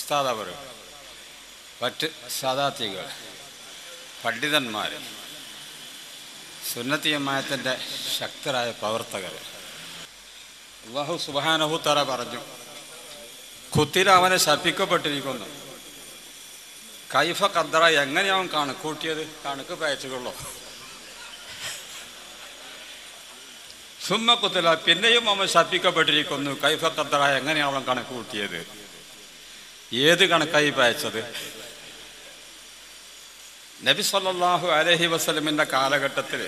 ഉസ്താദ് അവർ മറ്റ് സാദാത്തികൾ പണ്ഡിതന്മാർ സുന്നത്തിയമായത്തിൻ്റെ ശക്തരായ പ്രവർത്തകർ അള്ളാഹു സുബാനഹു തറ പറഞ്ഞു കുത്തിര അവനെ ശപിക്കപ്പെട്ടിരിക്കുന്നു കൈഫ കദ്ര എങ്ങനെയാവും കണക്കൂട്ടിയത് കണക്ക് പയച്ചുകൊള്ളോ സുമ്മ കുത്തില പിന്നെയും അവൻ ശപിക്കപ്പെട്ടിരിക്കുന്നു കൈഫ കദ്ര എങ്ങനെയാണ് അവൻ കണക്ക് കൂട്ടിയത് ഏത് കണക്കായി പയച്ചത് നബി സല്ലല്ലാഹു അലൈഹി വസല്ലമിന്റെ കാലഘട്ടത്തിൽ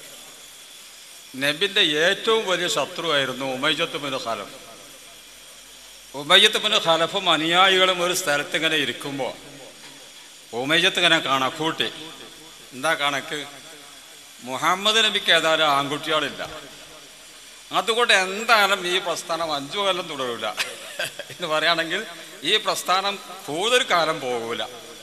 നബിന്റെ ഏറ്റവും വലിയ ശത്രുവായിരുന്നു Umayyah bin Khalaf Umayyah bin ഖലഫും അനുയായികളും ഒരു സ്ഥലത്ത് ഇങ്ങനെ ഇരിക്കുമ്പോൾ ഉമയ്യത്ത് ഇങ്ങനെ കണക്കൂട്ടി എന്താ കണക്ക് മുഹമ്മദ് നബിക്ക് ഏതായാലും ആൺകുട്ടികളില്ല അതുകൊണ്ട് എന്തായാലും ഈ പ്രസ്ഥാനം അഞ്ചു കൊല്ലം തുടരൂല എന്ന് പറയുകയാണെങ്കിൽ ഈ പ്രസ്ഥാനം കൂടുതൽ കാലം പോകൂല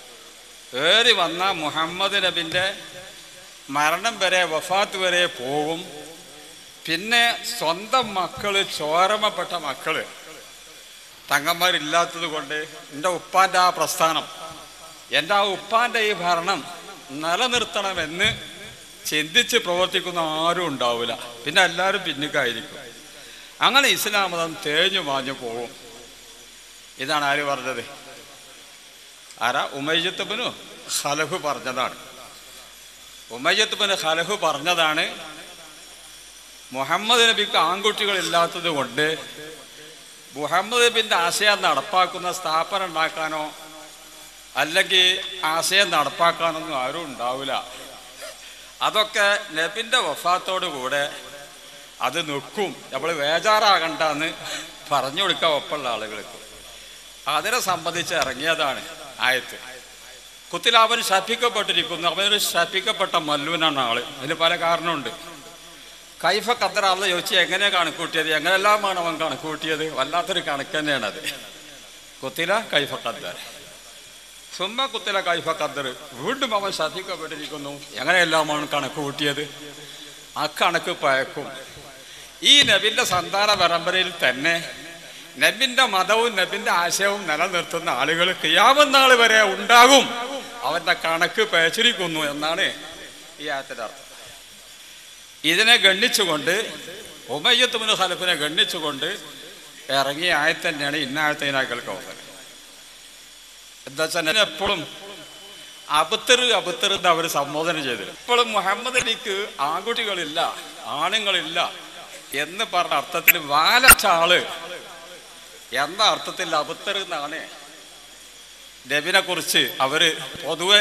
ഏറി വന്ന മുഹമ്മദ് നബിൻ്റെ മരണം വരെ വഫാത്ത് വരെ പോകും പിന്നെ സ്വന്തം മക്കള് ചോരമപ്പെട്ട മക്കള് തങ്ങന്മാരില്ലാത്തത് കൊണ്ട് എൻ്റെ ഉപ്പാൻ്റെ ആ പ്രസ്ഥാനം എൻ്റെ ആ ഉപ്പാൻ്റെ ഈ ഭരണം നിലനിർത്തണമെന്ന് ചിന്തിച്ച് പ്രവർത്തിക്കുന്ന ആരും ഉണ്ടാവില്ല പിന്നെ എല്ലാവരും പിന്നിക്കായിരിക്കും അങ്ങനെ ഇസ്ലാം മതം തേഞ്ഞു മാഞ്ഞു പോകും ഇതാണ് ആര് പറഞ്ഞത് ആരാ ഉമയ്യത്തുബിനു ഖലഹു പറഞ്ഞതാണ് ഉമയ്യത്തുബിന് ഖലഹു പറഞ്ഞതാണ് മുഹമ്മദ് നബിക്ക് ആൺകുട്ടികളില്ലാത്തത് കൊണ്ട് മുഹമ്മദ് നബിൻ്റെ ആശയം നടപ്പാക്കുന്ന സ്ഥാപനം ഉണ്ടാക്കാനോ അല്ലെങ്കിൽ ആശയം നടപ്പാക്കാനൊന്നും ആരും ഉണ്ടാവില്ല അതൊക്കെ നബിൻ്റെ വഫാത്തോടു കൂടെ അത് നിൽക്കും നമ്മൾ വേജാറാകണ്ടെന്ന് പറഞ്ഞു കൊടുക്കാൻ ഒപ്പമുള്ള ആളുകൾക്ക് അതിനെ സംബന്ധിച്ച് ഇറങ്ങിയതാണ് ആയത്ത് കുത്തിലാവൻ ശപിക്കപ്പെട്ടിരിക്കുന്നു അവനൊരു ശപിക്കപ്പെട്ട മല്ലുവിനാണ് ആള് അതിന് പല കാരണമുണ്ട് കൈഫ ഖത്തർ അള്ള ചോദിച്ചു എങ്ങനെ കണക്കൂട്ടിയത് എങ്ങനെല്ലാമാണ് അവൻ കണക്കൂട്ടിയത് വല്ലാത്തൊരു കണക്ക് തന്നെയാണ് അത് കുത്തില കൈഫ ഖത്തർ സുമ്മ കുത്തില കൈഫ ഖത്തർ വീണ്ടും അവൻ ശപിക്കപ്പെട്ടിരിക്കുന്നു എങ്ങനെയെല്ലാമാണ് കണക്ക് കൂട്ടിയത് ആ കണക്ക് പയക്കും ഈ നബിന്റെ സന്താന പരമ്പരയിൽ തന്നെ നബിന്റെ മതവും നബിന്റെ ആശയവും നിലനിർത്തുന്ന ആളുകൾ കിയാവുന്നാൾ വരെ ഉണ്ടാകും അവന്റെ കണക്ക് പേച്ചിരിക്കുന്നു എന്നാണ് ഈ ആയത്തിന്റെ അർത്ഥം ഇതിനെ ഗണ്ണിച്ചുകൊണ്ട് ഉമയ്യത്തുമുന് ഖലഫിനെ ഗണ്ണിച്ചുകൊണ്ട് ഇറങ്ങിയ ആയത്ത് തന്നെയാണ് ഇന്ന ആയത്തിനാക്കൾക്ക് അവസരം എന്താ വെച്ചാൽ എപ്പോഴും അബുത്തർ അബുത്തർ എന്ന് അവർ സംബോധന ചെയ്തത് ഇപ്പോഴും മുഹമ്മദ് അലിക്ക് ആൺകുട്ടികളില്ല ആണുങ്ങളില്ല എന്ന് പറഞ്ഞ അർത്ഥത്തിൽ വാലച്ച ആള് എന്ന അർത്ഥത്തിൽ അബുത്തർ എന്നാണ് നബിനെ കുറിച്ച് അവര് പൊതുവെ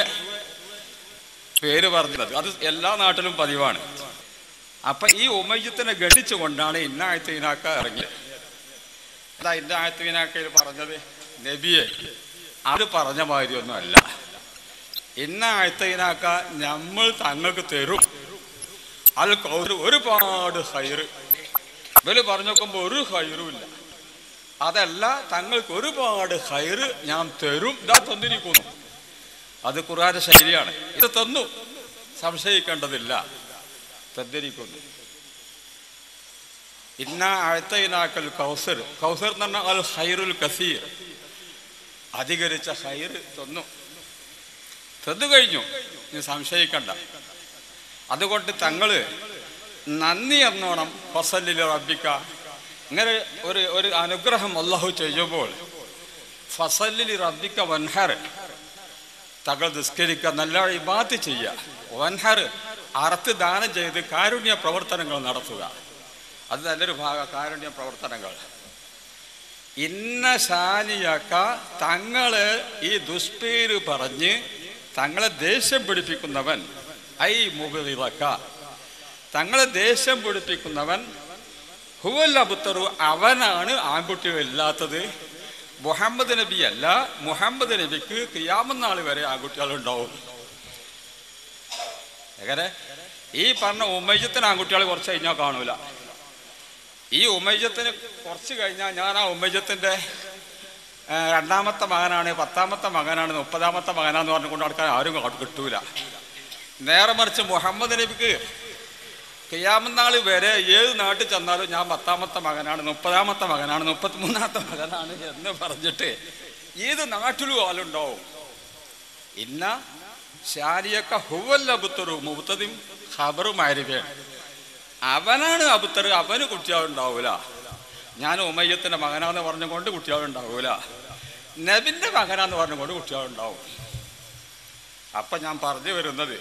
പേര് പറഞ്ഞത് അത് എല്ലാ നാട്ടിലും പതിവാണ് അപ്പൊ ഈ ഉമയ്യത്തിനെ ഗണിച്ചുകൊണ്ടാണ് ഇന്ന ആയത്തിനാക്ക ഇറങ്ങിയത് എന്താ ഇന്ന ആയത്തിനാക്കയിൽ പറഞ്ഞത് നബിയെ അത് പറഞ്ഞ മാതിരിയൊന്നും അല്ല ഇന്ന ആയത്തിനാക്ക നമ്മൾ തങ്ങൾക്ക് തരും അത് കൗര് ഒരുപാട് ഹൈറ് ഇവര് പറഞ്ഞു നോക്കുമ്പോൾ ഒരു ഹൈറും ഇല്ല അതല്ല തങ്ങൾക്ക് ഒരുപാട് ഹൈറ് ഞാൻ തരും ഇതാ തന്നിരിക്കുന്നു അത് ഖുർആന്റെ ശൈലിയാണ് ഇത് തന്നു സംശയിക്കേണ്ടതില്ല തന്നിരിക്കുന്നു ഇന്ന ആഴ്ത്തയിനാക്കൽ കൗസർ കൗസർ എന്ന് പറഞ്ഞാൽ അൽ ഹൈറുൽ കസീർ അധികരിച്ച ഹൈർ തന്നു തന്നു കഴിഞ്ഞു നീ സംശയിക്കണ്ട അതുകൊണ്ട് തങ്ങള് നന്ദി എന്നോണം ഫസലിൽ റബ്ബിക്ക ഇങ്ങനെ ഒരു ഒരു അനുഗ്രഹം അള്ളാഹു ചെയ്യുമ്പോൾ ഫസലിൽ റബ്ബിക്ക വൻഹർ തങ്ങൾ നിസ്കരിക്കുക നല്ല ഇബാത്ത് ചെയ്യുക വൻഹർ അറുത്ത് ദാനം ചെയ്ത് കാരുണ്യ പ്രവർത്തനങ്ങൾ നടത്തുക അത് നല്ലൊരു ഭാഗ കാരുണ്യ പ്രവർത്തനങ്ങൾ ഇന്ന ശാലിയാക്ക തങ്ങള് ഈ ദുഷ്പേര് പറഞ്ഞ് തങ്ങളെ ദേഷ്യം പിടിപ്പിക്കുന്നവൻ ഐ മുബിളക്ക തങ്ങളെ ദേഷ്യം പിടിപ്പിക്കുന്നവൻ ഹുവൽ അബുത്തറു അവനാണ് ആൺകുട്ടികളില്ലാത്തത് മുഹമ്മദ് നബി അല്ല മുഹമ്മദ് നബിക്ക് കിയാമനാൾ വരെ ആൺകുട്ടികൾ ഉണ്ടാവും എങ്ങനെ ഈ പറഞ്ഞ ഉമ്മയ്യത്തിന് ആൺകുട്ടികൾ കുറച്ച് കഴിഞ്ഞാൽ കാണൂല ഈ ഉമ്മയ്യത്തിന് കുറച്ച് കഴിഞ്ഞാൽ ഞാൻ ആ ഉമ്മയ്യത്തിന്റെ ആ, രണ്ടാമത്തെ മകനാണ് പത്താമത്തെ മകനാണ് മുപ്പതാമത്തെ മകനാന്ന് പറഞ്ഞുകൊണ്ട് നടക്കാൻ ആരും കാ- കിട്ടൂല നേരെ മറിച്ച് മുഹമ്മദ് നബിക്ക് കിയാമനാൾ വരെ ഏത് നാട്ടിൽ ചെന്നാലും ഞാൻ പത്താമത്തെ മകനാണ് മുപ്പതാമത്തെ മകനാണ് മുപ്പത്തിമൂന്നാമത്തെ മകനാണ് എന്ന് പറഞ്ഞിട്ട് ഏത് നാട്ടിലും ആളുണ്ടാവും ഇന്ന ശാരിയൊക്കെ ഹുവൽ അബുത്തറു മുബത്തതും ഖബറും ആയിരിക്കുകയാണ് അവനാണ് അബുത്തർ അവന് കുട്ടികളുണ്ടാവൂല ഞാൻ ഉമയ്യത്തിന്റെ മകനാന്ന് പറഞ്ഞുകൊണ്ട് കുട്ടികളുണ്ടാവൂല നബിന്റെ മകനാന്ന് പറഞ്ഞുകൊണ്ട് കുട്ടികളുണ്ടാവും അപ്പൊ ഞാൻ പറഞ്ഞു വരുന്നത്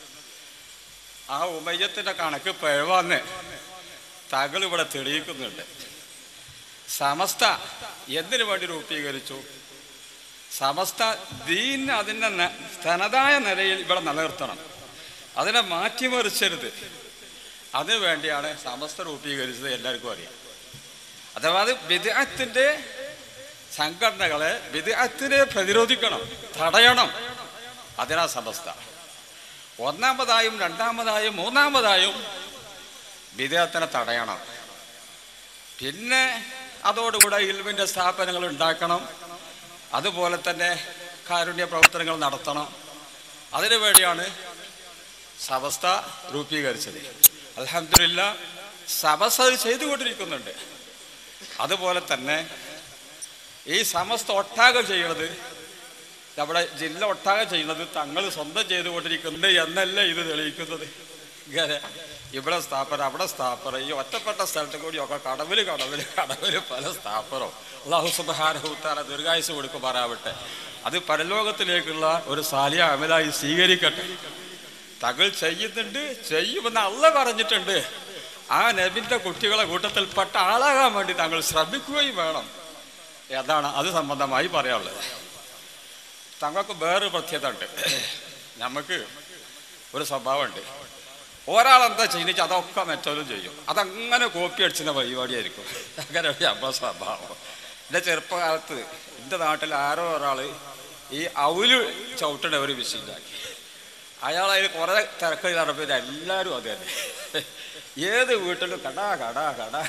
ആ ഉമയ്യത്തിന്റെ കണക്ക് പിഴവാന്ന് തകൾ ഇവിടെ തെളിയിക്കുന്നുണ്ട് സമസ്ത എന്തിനു വേണ്ടി രൂപീകരിച്ചു സമസ്ത ദീൻ അതിൻ്റെ ന- തനതായ നിലയിൽ ഇവിടെ നിലനിർത്തണം അതിനെ മാറ്റിമറിച്ചരുത് അതിനു വേണ്ടിയാണ് സമസ്ത രൂപീകരിച്ചത് എല്ലാവർക്കും അറിയാം അഥവാ അത് വിദഗ്ധത്തിൻ്റെ സംഘടനകളെ വിദഗ്ധത്തിനെ പ്രതിരോധിക്കണം തടയണം അതിനാ സമസ്ത ഒന്നാമതായും രണ്ടാമതായും മൂന്നാമതായും വിദേഹത്തിനെ തടയണം പിന്നെ അതോടുകൂടെ ഇൽമിൻ്റെ സ്ഥാപനങ്ങൾ ഉണ്ടാക്കണം അതുപോലെ തന്നെ കാരുണ്യ പ്രവർത്തനങ്ങൾ നടത്തണം അതിനു വേണ്ടിയാണ് സമസ്ത രൂപീകരിച്ചത് അലഹമില്ല സമസ്ത അത് ചെയ്തുകൊണ്ടിരിക്കുന്നുണ്ട് അതുപോലെ തന്നെ ഈ സമസ്ത ഒട്ടാകെ ചെയ്യുന്നത് നമ്മുടെ ജില്ല ഒട്ടാകെ ചെയ്യുന്നത് തങ്ങൾ സ്വന്തം ചെയ്തുകൊണ്ടിരിക്കുന്നുണ്ട് എന്നല്ല ഇത് തെളിയിക്കുന്നത് ഇങ്ങനെ ഇവിടെ സ്ഥാപനം അവിടെ സ്ഥാപനം ഈ ഒറ്റപ്പെട്ട സ്ഥലത്ത് കൂടി ഒക്കെ കടവില് കടവില് കടവില് പല സ്ഥാപനവും അള്ളാഹു സുബാനഹുത്താല ദീർഘായുസ് കൊടുക്കുമാറാവട്ടെ അത് പരലോകത്തിലേക്കുള്ള ഒരു സാലിയ അമലായി സ്വീകരിക്കട്ടെ തകൾ ചെയ്യുന്നുണ്ട് ചെയ്യുമെന്ന് അല്ല പറഞ്ഞിട്ടുണ്ട് ആ നബിന്റെ കുട്ടികളെ കൂട്ടത്തിൽപ്പെട്ട ആളാകാൻ വേണ്ടി താങ്കൾ ശ്രമിക്കുകയും വേണം അതാണ് അത് സംബന്ധമായി പറയാനുള്ളത് തങ്ങൾക്ക് വേറൊരു പ്രത്യേകത ഉണ്ട് നമുക്ക് ഒരു സ്വഭാവമുണ്ട് ഒരാളെന്താ ചെയ്യുന്നത് അതൊക്കെ മറ്റവരും ചെയ്യും അതങ്ങനെ കോപ്പി അടിച്ചുന്ന പരിപാടിയായിരിക്കും അങ്ങനെ ഒരു അമ്മ സ്വഭാവം എൻ്റെ ചെറുപ്പകാലത്ത് എൻ്റെ നാട്ടിൽ ആരോ ഒരാൾ ഈ ഔല് ചവിട്ടണ ഒരു വിഷയമാക്കി അയാൾ അതിൽ കുറേ തിരക്ക് നടപ്പില്ല എല്ലാവരും അത് തന്നെ ഏത് വീട്ടിലും കടാ കടാ കടാ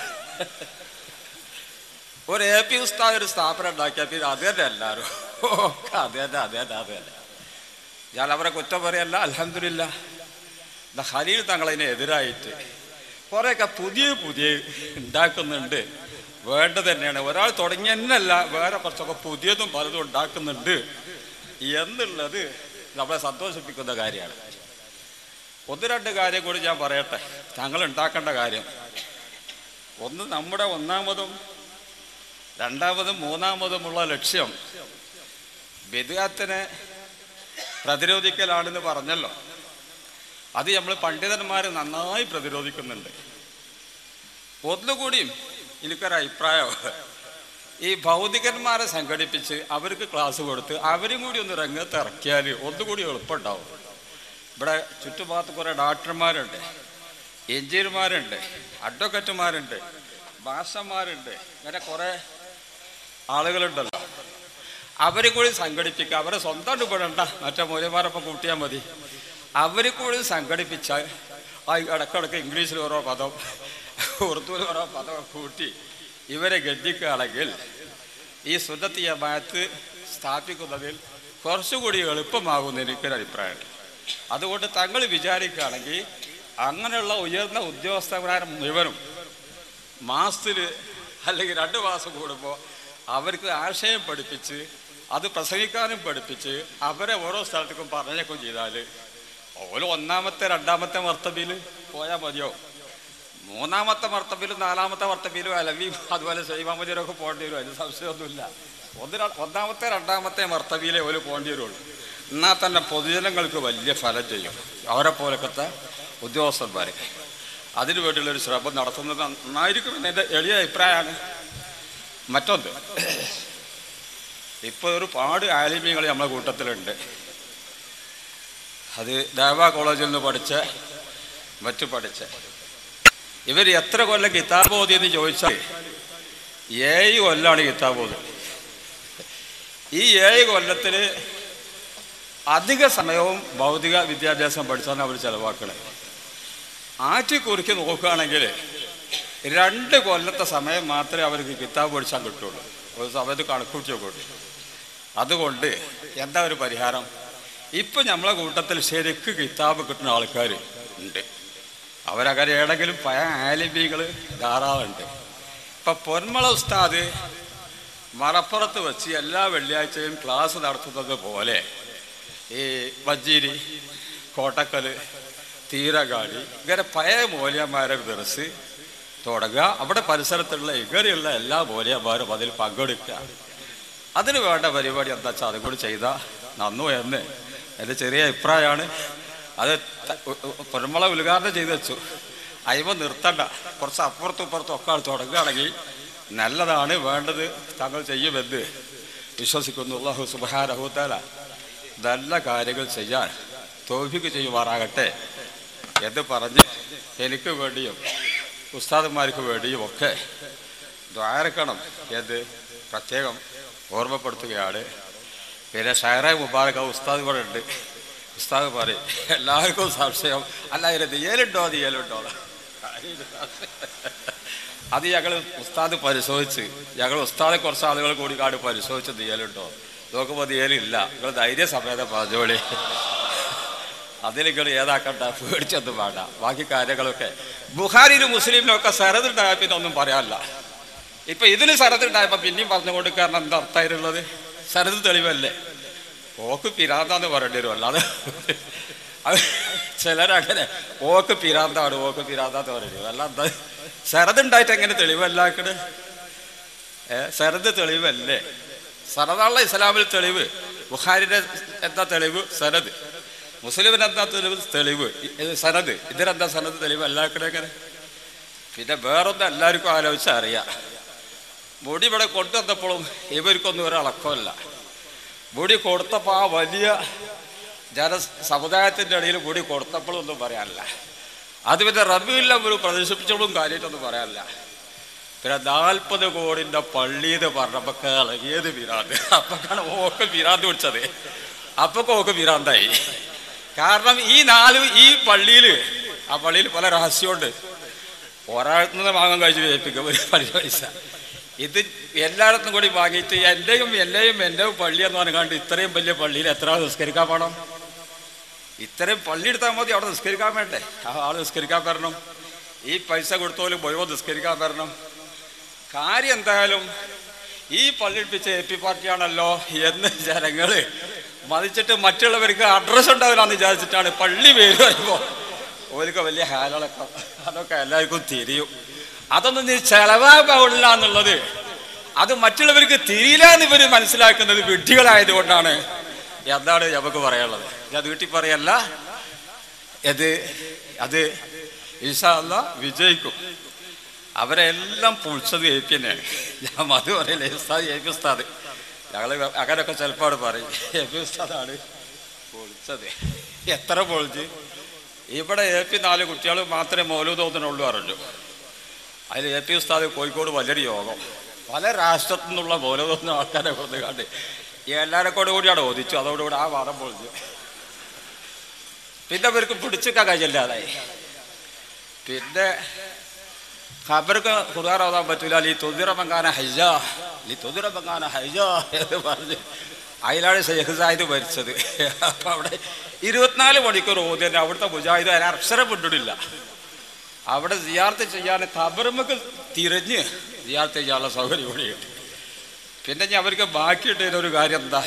ഒരു എ പി ഉസ്താദ് ഒരു സ്ഥാപനം ഉണ്ടാക്കിയാൽ പിന്നെ അത് തന്നെ എല്ലാവരും ഒക്കെ അത് തന്നെ അത് തന്നെ അത് തന്നെ ഞാൻ അവരെ കുറ്റം പറയല്ല അലഹമില്ല ഖലീൽ തങ്ങളതിനെ എതിരായിട്ട് കുറേയൊക്കെ പുതിയ പുതിയ ഉണ്ടാക്കുന്നുണ്ട് വേണ്ടത് തന്നെയാണ് ഒരാൾ തുടങ്ങിയെന്നല്ല വേറെ കുറച്ചൊക്കെ പുതിയതും പലതും ഉണ്ടാക്കുന്നുണ്ട് എന്നുള്ളത് നമ്മളെ സന്തോഷിപ്പിക്കുന്ന കാര്യമാണ് ഒന്ന് രണ്ട് കാര്യം കൂടി ഞാൻ പറയട്ടെ താങ്കൾ ഉണ്ടാക്കേണ്ട കാര്യം ഒന്ന് നമ്മുടെ ഒന്നാമതും രണ്ടാമതും മൂന്നാമതുമുള്ള ലക്ഷ്യം വിദ്യാത്തിനെ പ്രതിരോധിക്കലാണെന്ന് പറഞ്ഞല്ലോ അത് നമ്മൾ പണ്ഡിതന്മാർ നന്നായി പ്രതിരോധിക്കുന്നുണ്ട് ഒന്നുകൂടിയും എനിക്കൊരു അഭിപ്രായം ഈ ഭൗതികന്മാരെ സംഘടിപ്പിച്ച് അവർക്ക് ക്ലാസ് കൊടുത്ത് അവരും കൂടി ഒന്ന് രംഗത്ത് ഇറക്കിയാൽ ഒന്നുകൂടി എളുപ്പമുണ്ടാവും ഇവിടെ ചുറ്റുഭാഗത്ത് കുറേ ഡോക്ടർമാരുണ്ട് എഞ്ചിനീയർമാരുണ്ട് അഡ്വക്കറ്റുമാരുണ്ട് ഭാഷന്മാരുണ്ട് ഇങ്ങനെ കുറേ ആളുകളുണ്ടല്ലോ അവരെ കൂടി സംഘടിപ്പിക്കുക അവരെ സ്വന്തം വിടണ്ട മറ്റേ മൂല്യമാരൊപ്പം കൂട്ടിയാൽ മതി അവരെ കൂടി സംഘടിപ്പിച്ചാൽ ആ ഇടക്കിടക്ക് ഇംഗ്ലീഷിൽ ഓരോ പദം ഉറുദുവിൽ ഓരോ പദം കൂട്ടി ഇവരെ ഗദ്ദിക്കുകയാണെങ്കിൽ ഈ സുന്നത്ത് ജമാഅത്ത് സ്ഥാപിക്കുന്നതിൽ കുറച്ചുകൂടി എളുപ്പമാകുമെന്ന് എനിക്കൊരു അഭിപ്രായമുണ്ട് അതുകൊണ്ട് തങ്ങൾ വിചാരിക്കുകയാണെങ്കിൽ അങ്ങനെയുള്ള ഉയർന്ന ഉദ്യോഗസ്ഥന്മാരെ മുഴുവനും മാസത്തിൽ അല്ലെങ്കിൽ രണ്ട് മാസം കൂടുമ്പോൾ അവർക്ക് ആശയം പഠിപ്പിച്ച് അത് പ്രസംഗിക്കാനും പഠിപ്പിച്ച് അവരെ ഓരോ സ്ഥലത്തേക്കും പറഞ്ഞേക്കും ചെയ്താൽ ഓരോ ഒന്നാമത്തെ രണ്ടാമത്തെ മർത്തബിയിൽ പോയാൽ മതിയോ മൂന്നാമത്തെ മർത്തബിലും നാലാമത്തെ മർത്തബിലും അലവിയും അതുപോലെ സൈമാമതിരൊക്കെ പോകേണ്ടി വരും അതിന് സംശയമൊന്നുമില്ല ഒന്ന് ര- ഒന്നാമത്തെ രണ്ടാമത്തെ മർത്തബിയിലെ ഒരു പോകേണ്ടി വരുള്ളൂ എന്നാൽ തന്നെ പൊതുജനങ്ങൾക്ക് വലിയ ഫലം ചെയ്യും അവരെ പോലൊക്കത്തെ ഉദ്യോഗസ്ഥന്മാർ അതിനു വേണ്ടിയുള്ളൊരു ശ്രമം നടത്തുന്നത് നന്നായിരിക്കും എന്ന് എൻ്റെ എളിയ അഭിപ്രായമാണ് മറ്റൊന്ന് ഇപ്പോൾ ഒരുപാട് ആലിമ്യങ്ങൾ നമ്മളെ കൂട്ടത്തിലുണ്ട് അത് ദേവ കോളേജിൽ നിന്ന് പഠിച്ച മറ്റു പഠിച്ച ഇവർ എത്ര കൊല്ലം കിതാബ് ഓതി എന്ന് ചോദിച്ചാൽ ഏഴ് കൊല്ലാണ് കിതാബ് ഓതി ഈ ഏഴ് കൊല്ലത്തിൽ അധിക സമയവും ഭൗതിക വിദ്യാഭ്യാസം പഠിച്ചാണ് അവർ ചെലവാക്കണത് ആറ്റിക്കുറിക്ക് നോക്കുകയാണെങ്കിൽ രണ്ട് കൊല്ലത്തെ സമയം മാത്രമേ അവർക്ക് കിതാബ് പഠിച്ചാൽ കിട്ടുള്ളൂ ഒരു സമയത്ത് കണക്കൂട്ടി നോക്കുള്ളൂ അതുകൊണ്ട് എന്താ ഒരു പരിഹാരം ഇപ്പം നമ്മളെ കൂട്ടത്തിൽ ശരിക്ക് കിതാബ് കിട്ടുന്ന ആൾക്കാർ ഉണ്ട് അവരങ്ങനെ ഏടെങ്കിലും പഴയ ആലിബികൾ ധാരാളമുണ്ട് ഇപ്പം പൊന്മള ഉസ്താദ് മലപ്പുറത്ത് വെച്ച് എല്ലാ വെള്ളിയാഴ്ചയും ക്ലാസ് നടത്തുന്നത് പോലെ ഈ വജ്ജിരി കോട്ടക്കൽ തീരകാടി ഇങ്ങനെ പഴയ മൂല്യന്മാരെ ദർസ് തുടങ്ങുക അവിടെ പരിസരത്തുള്ള ഇങ്ങനെയുള്ള എല്ലാ മൂല്യന്മാരും അതിൽ പങ്കെടുക്കുക അതിന് വേണ്ട പരിപാടി എന്താ വെച്ചാൽ അതും കൂടി ചെയ്താൽ നന്നു എന്ന് എൻ്റെ ചെറിയ അഭിപ്രായമാണ് അത് ത- ഉ- ഉ- പൊന്മള ഉദ്ഘാടനം ചെയ്തു വെച്ചു അയിമ നിർത്തണ്ട കുറച്ച് അപ്പുറത്തും ഇപ്പുറത്തും ഒക്കെ ആൾ തുടങ്ങുകയാണെങ്കിൽ നല്ലതാണ് വേണ്ടത് താങ്കൾ ചെയ്യുമെന്ന് വിശ്വസിക്കുന്നു അള്ളാഹു സുബാരഹുത്താല നല്ല കാര്യങ്ങൾ ചെയ്യാൻ തോഫിക്ക് ചെയ്യുമാറാകട്ടെ എന്ന് പറഞ്ഞ് എനിക്ക് വേണ്ടിയും ഉസ്താദന്മാർക്ക് വേണ്ടിയും ഒക്കെ ദ്വാരക്കണം എന്ന് പ്രത്യേകം ഓർമ്മപ്പെടുത്തുകയാണ് പിന്നെ ഷഹറെ മുബാറക ഉസ്താദ് ഇവിടെ ഉണ്ട് ഉസ്താദ് പറയും എല്ലാവർക്കും സംശയം അല്ല ഇതിന് നീയലുണ്ടോ നീയലുണ്ടോ അത് ഞങ്ങൾ ഉസ്താദ് പരിശോധിച്ച് ഞങ്ങൾ ഉസ്താദെ കുറച്ച് ആളുകൾ കൂടി കാട് പരിശോധിച്ച് നീയലുണ്ടോ നോക്കുമ്പോൾ നീയലില്ല നിങ്ങൾ ധൈര്യസമേതം പറഞ്ഞോളി അതിൽ നിങ്ങൾ ഏതാക്കണ്ട പേടിച്ചൊന്നും വേണ്ട ബാക്കി കാര്യങ്ങളൊക്കെ ബുഹാരിയിലും മുസ്ലിമിലും ഒക്കെ സരതുണ്ടായ പിന്നെ ഒന്നും പറയാനില്ല ഇപ്പൊ ഇതിന് സരതുണ്ടായപ്പോ പിന്നെയും പറഞ്ഞു കൊടുക്കാൻ എന്താ അർത്ഥമായിട്ടുള്ളത് സരത് തെളിവല്ലേ ഓക്ക് പിരാന്താന്ന് പറയേണ്ടി വരും അല്ലാതെ അത് ചിലരങ്ങനെ ഓക്ക് പിരാന്താണ് ഓക്ക് പിരാന്താന്ന് പറയേണ്ടി വരും അല്ല എന്താ സരതുണ്ടായിട്ട് എങ്ങനെ തെളിവല്ലാക്കണ് ഏ സരത് തെളിവല്ലേ സറദാള്ള ഇസ്ലാമിൽ തെളിവ് ബുഖാരിന്റെ എന്താ തെളിവ് സനത് മുസ്ലിമിന് എന്താ തെളിവ് തെളിവ് ഇത് സനത് ഇതിനെന്താ സനത് തെളിവ് എല്ലാക്കണെങ്ങനെ പിന്നെ വേറൊന്നും എല്ലാവർക്കും ആലോചിച്ചാൽ അറിയാം മുടി ഇവിടെ കൊണ്ടുവന്നപ്പോഴും ഇവർക്കൊന്നും ഒരളക്കമല്ല മുടി കൊടുത്തപ്പോൾ ആ വലിയ ജന സമുദായത്തിൻ്റെ ഇടയിൽ മുടി കൊടുത്തപ്പോഴും ഒന്നും പറയാനില്ല അത് പിന്നെ റബിയില്ല ഒരു പ്രദർശിപ്പിച്ചപ്പോഴും കാര്യമായിട്ടൊന്നും പറയാനില്ല പിന്നെ നാൽപ്പത് കോടിൻ്റെ പള്ളിന്ന് പറഞ്ഞപ്പോൾ ഇളകിയത് പിരാന്ത് അപ്പൊക്കാണ് ഓക്ക് പിരാന്ത് പിടിച്ചത് അപ്പൊക്കെ ഓക്ക് പിരാന്തായി കാരണം ഈ നാല് ഈ പള്ളിയിൽ ആ പള്ളിയിൽ പല രഹസ്യമുണ്ട് ഒരാൾക്ക് നിന്ന് വാങ്ങാൻ കഴിച്ചു ഏൽപ്പിക്കും ഒരു പള്ളി പൈസ ഇത് എല്ലായിടത്തും കൂടി വാങ്ങിയിട്ട് എൻ്റെയും എൻ്റെയും എൻ്റെയും പള്ളി എന്ന് പറഞ്ഞു കണ്ട് ഇത്രയും വലിയ പള്ളിയിൽ എത്ര ആൾ നിസ്കരിക്കാൻ വേണം ഇത്രയും പള്ളി എടുത്താൽ മതി അവിടെ നിസ്കരിക്കാൻ വേണ്ടേ ആ ആൾ നിസ്കരിക്കാൻ വരണം ഈ പൈസ കൊടുത്തോലും മുഴുവൻ നിസ്കരിക്കാൻ വരണം കാര്യം എന്തായാലും ഈ പള്ളി എടുപ്പിച്ച എ പി പാർട്ടിയാണല്ലോ എന്ന് ജനങ്ങൾ മതിച്ചിട്ട് മറ്റുള്ളവർക്ക് അഡ്രസ്സ് ഉണ്ടാവില്ലാന്ന് വിചാരിച്ചിട്ടാണ് പള്ളി പേര് വരുമ്പോൾ ഓർക്ക് വലിയ ഹാലളക്കം അതൊക്കെ എല്ലാവർക്കും തിരിയും അതൊന്നും നീ ചെലവാകില്ല എന്നുള്ളത് അത് മറ്റുള്ളവർക്ക് തിരിയില്ല എന്ന് ഇവർ മനസ്സിലാക്കുന്നത് വിഡ്ഢികളായത് കൊണ്ടാണ് എന്താണ് നമുക്ക് പറയാനുള്ളത് ഞാൻ വീട്ടിൽ പറയല്ല ഇത് അത് ഈശാ അല്ല വിജയിക്കും അവരെ എല്ലാം പൊളിച്ചത് എ പി തന്നെയാണ് ഞാൻ മതി പറയില്ല ഉസ്താദ് എ പി ഉസ്താദ് ഞങ്ങൾ അങ്ങനെയൊക്കെ ചിലപ്പോൾ പറയും എ പി ഉസ്താദാണ് പൊളിച്ചത് എത്ര പൊളിച്ച് ഇവിടെ എ പി നാല് കുട്ടികൾ മാത്രമേ മൗലൂദോത്തിനുള്ളൂ അറിഞ്ഞു അതിൽ എ പി ഉസ്താദ് കോഴിക്കോട് വലിയൊരു യോഗം പല രാഷ്ട്രത്തിൽ നിന്നുള്ള മൗലൂദോത്തിന് ആൾക്കാരെ കൊണ്ട് കണ്ട് എല്ലാവരെ കൂടെ കൂടിയാണ് ഓദിച്ചു അതോടുകൂടി ആ വാദം പൊളിഞ്ഞു പിന്നെ അവർക്ക് പിടിച്ചിക്കാൻ കഴിയില്ലാതായി പിന്നെ ഖബർക്ക് ഖുർആൻ ഓതാൻ പറ്റൂല ലി തുതിറ മങ്ങാന ഹൈജ ലി തുതിറ മങ്ങാന ഹൈജ എന്ന് പറഞ്ഞ് അതിലാണ് ഷെയ്ഖ് സാഹിദ് മരിച്ചത് അപ്പൊ അവിടെ ഇരുപത്തിനാല് മണിക്കൂർ ഓതി തന്നെ അവിടുത്തെ മുജാഹിദ് അതിന് അക്ഷരം വിട്ടിട്ടില്ല അവിടെ സിയാർത്ത് ചെയ്യാൻ ഖബർമക്ക് തിരഞ്ഞ് സിയാർത്ത് ചെയ്യാനുള്ള സൗകര്യം ഇവിടെയുണ്ട് പിന്നെ ഞാൻ അവർക്ക് ബാക്കിയിട്ടതിന് ഒരു കാര്യം എന്താ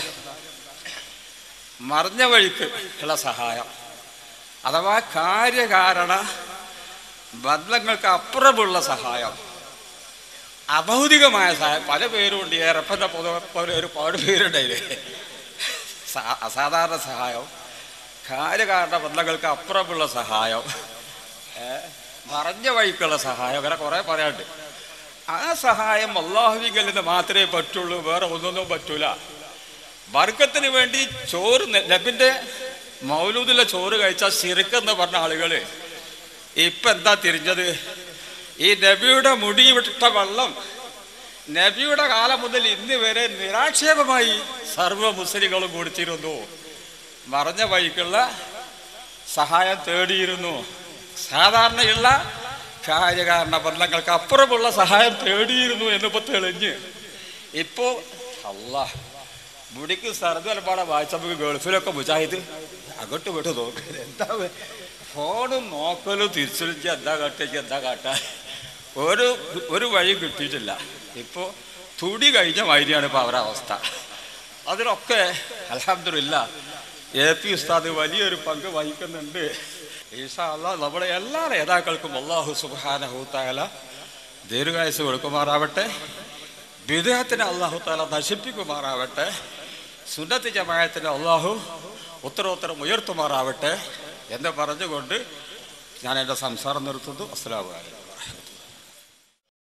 മറിഞ്ഞ വഴിക്ക് ഉള്ള സഹായം അഥവാ കാര്യകാരണ ബന്ധങ്ങൾക്ക് അപ്പുറമുള്ള സഹായം അഭൗതികമായ സഹായം പല പേരുണ്ട് ഏറെപ്പൻ്റെ പോലെ ഒരുപാട് പേരുണ്ടായില്ലേ സാ- അസാധാരണ സഹായം കാര്യകാരണ ബന്ധങ്ങൾക്ക് അപ്പുറമുള്ള സഹായം ഏ, മറഞ്ഞ വഴിക്കുള്ള സഹായം അങ്ങനെ കുറേ പറയാനുണ്ട് ആ സഹായം അള്ളാഹുവിങ്കിൽ നിന്ന് മാത്രമേ പറ്റുള്ളൂ വേറെ ഒന്നൊന്നും പറ്റൂല വർഗത്തിന് വേണ്ടി ചോറ് ന- നബിന്റെ മൗലൂദിലെ ചോറ് കഴിച്ചാൽ ശിറുക്കെന്ന് പറഞ്ഞ ആളുകള് ഇപ്പൊ എന്താ തിരിഞ്ഞത് ഈ നബിയുടെ മുടി വിട്ട വെള്ളം നബിയുടെ കാലം മുതൽ ഇന്ന് വരെ നിരാക്ഷേപമായി സർവ്വ മുസ്ലിങ്ങളും കുടിച്ചിരുന്നു മറഞ്ഞ വഴിക്കുള്ള സഹായം തേടിയിരുന്നു സാധാരണയുള്ള കാര്യകാരണ ബന്ധങ്ങൾക്ക് അപ്പുറമുള്ള സഹായം തേടിയിരുന്നു എന്നിപ്പോ തെളിഞ്ഞ് ഇപ്പോ അല്ലാ മുടിക്ക് സർദ്ദലപ്പാടെ വായിച്ചപ്പോൾ ഗൾഫിലൊക്കെ മുജാഹിദ് അങ്ങോട്ട് വിട്ട് നോക്കുക എന്താ വേ- ഫോണും നോക്കലും തിരിച്ചൊളിച്ച് എന്താ കാട്ടേക്ക് എന്താ കാട്ടാ ഒരു ഒരു വഴി കിട്ടിയിട്ടില്ല ഇപ്പോൾ തുടി കഴിഞ്ഞ മാതിരിയാണ് ഇപ്പോൾ അവരുടെ അവസ്ഥ അതിലൊക്കെ അലഹമില്ല എ പി ഉസ്താദ് വലിയൊരു പങ്ക് വഹിക്കുന്നുണ്ട് ഈസാ അള്ളാഹ് നമ്മുടെ എല്ലാ നേതാക്കൾക്കും അള്ളാഹു സുബാനഹൂത്തായാല ദീർഘായുസ് കൊടുക്കുമാറാവട്ടെ വിദേഹത്തിന് അള്ളാഹു താല നശിപ്പിക്കുമാറാവട്ടെ സുന്നത്ത് ജമായത്തിന് അള്ളാഹു ഉത്തരോത്തരം ഉയർത്തുമാറാവട്ടെ എന്ന് പറഞ്ഞുകൊണ്ട് ഞാൻ എൻ്റെ സംസാരം നിർത്തുന്നു അസ്സലാമു അലൈക്കും